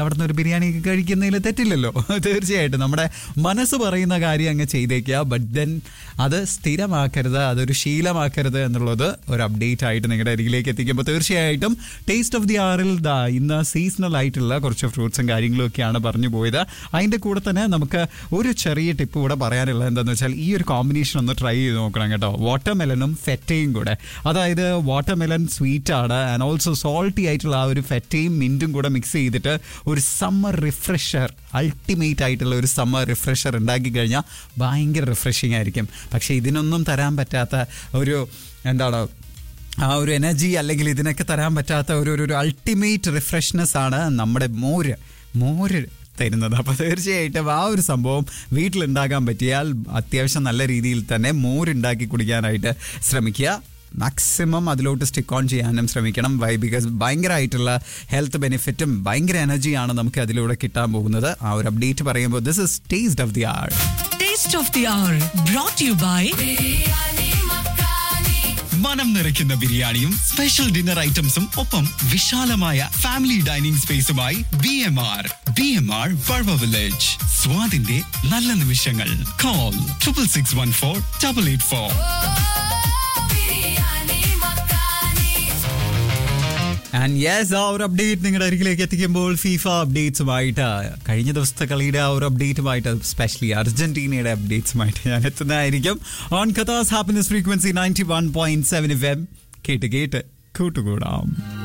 അവിടുന്ന് ഒരു ബിരിയാണി ഒക്കെ കഴിക്കുന്നതിൽ തെറ്റില്ലല്ലോ തീർച്ചയായിട്ടും നമ്മുടെ മനസ്സ് പറയുന്ന കാര്യം അങ്ങ് ചെയ്തേക്കുക ബട്ട് ദെൻ അത് സ്ഥിരമാക്കരുത് അതൊരു ശീലമാക്കരുത് എന്നുള്ളത് ഒരു അപ്ഡേറ്റ് ആയിട്ട് നിങ്ങളുടെ അരികിലേക്ക് എത്തിക്കുമ്പോൾ തീർച്ചയായിട്ടും ടേസ്റ്റ് ഓഫ് ദി ആറിൽ ദാ ഇന്ന് സീസണൽ ആയിട്ടുള്ള കുറച്ച് ഫ്രൂട്ട്സും കാര്യങ്ങളും ഒക്കെയാണ് പറഞ്ഞു പോയത് അതിൻ്റെ കൂടെ തന്നെ നമുക്ക് ഒരു ചെറിയ ടിപ്പ് കൂടെ പറയാനുള്ളത് എന്താണെന്ന് വെച്ചാൽ ഈ ഒരു കോമ്പിനേഷൻ ഒന്ന് ട്രൈ ചെയ്ത് നോക്കണം കേട്ടോ വാട്ടർ മെലനും ഫെറ്റയും കൂടെ അതായത് വാട്ടർ മെലൻ സ്വീറ്റ് ആണ് ആൻഡ് ഓൾസോ സോൾട്ടി ആയിട്ടുള്ള ആ ഒരു ഫെറ്റയും മിൻറ്റും കൂടെ മിക്സ് ചെയ്തിട്ട് ഒരു സമ്മർ റിഫ്രഷർ അൾട്ടിമേറ്റ് ആയിട്ടുള്ള ഒരു സമ്മർ റിഫ്രഷർ ഉണ്ടാക്കി കഴിഞ്ഞാൽ ഭയങ്കര റിഫ്രഷിംഗ് ആയിരിക്കും പക്ഷേ ഇതിനൊന്നും തരാൻ പറ്റാത്ത ഒരു എന്താണ് ആ ഒരു എനർജി അല്ലെങ്കിൽ ഇതിനൊക്കെ തരാൻ പറ്റാത്ത ഒരു ഒരു- ഒരു അൾട്ടിമേറ്റ് റിഫ്രഷ്നെസ് ആണ് നമ്മുടെ മോര് മോര് തരുന്നത് അപ്പോൾ തീർച്ചയായിട്ടും ആ ഒരു സംഭവം വീട്ടിലുണ്ടാക്കാൻ പറ്റിയാൽ അത്യാവശ്യം നല്ല രീതിയിൽ തന്നെ മോരുണ്ടാക്കി കുടിക്കാനായിട്ട് ശ്രമിക്കുക മാക്സിമം അതിലോട്ട് സ്റ്റിക്ക് ഓൺ ചെയ്യാനും ശ്രമിക്കണം വൈ ബിക്കോസ് ഭയങ്കരമായിട്ടുള്ള ഹെൽത്ത് ബെനിഫിറ്റും ഭയങ്കര എനർജിയാണ് നമുക്ക് അതിലൂടെ കിട്ടാൻ പോകുന്നത് ആ ഒരു അപ്ഡേറ്റ് പറയുമ്പോൾ this is taste of the R Taste of the Hour brought to you by മനം നിറയ്ക്കുന്ന ബിരിയാണിയും സ്പെഷ്യൽ ഡിന്നർ ഐറ്റംസും ഒപ്പം വിശാലമായ ഫാമിലി ഡൈനിങ് സ്പേസുമായി B M R B M R Vazhava village സ്വാദിന്റെ നല്ല നിമിഷങ്ങൾ call triple six one four double eight four and yes ആ ഒരു അപ്ഡേറ്റ് നിങ്ങളുടെ അരികിലേക്ക് എത്തിക്കുമ്പോൾ ഫീഫ അപ്ഡേറ്റ്സുമായിട്ട് കഴിഞ്ഞ ദിവസത്തെ കളിയുടെ ആ ഒരു അപ്ഡേറ്റുമായിട്ട് സ്പെഷ്യലി അർജന്റീനയുടെ അപ്ഡേറ്റ്സുമായിട്ട് ഞാൻ എത്തുന്നതായിരിക്കും ഓൺ കഥാസ് happiness frequency ninety one point seven F M കേട്ട് കേട്ട് കൂട്ടുകൂടാം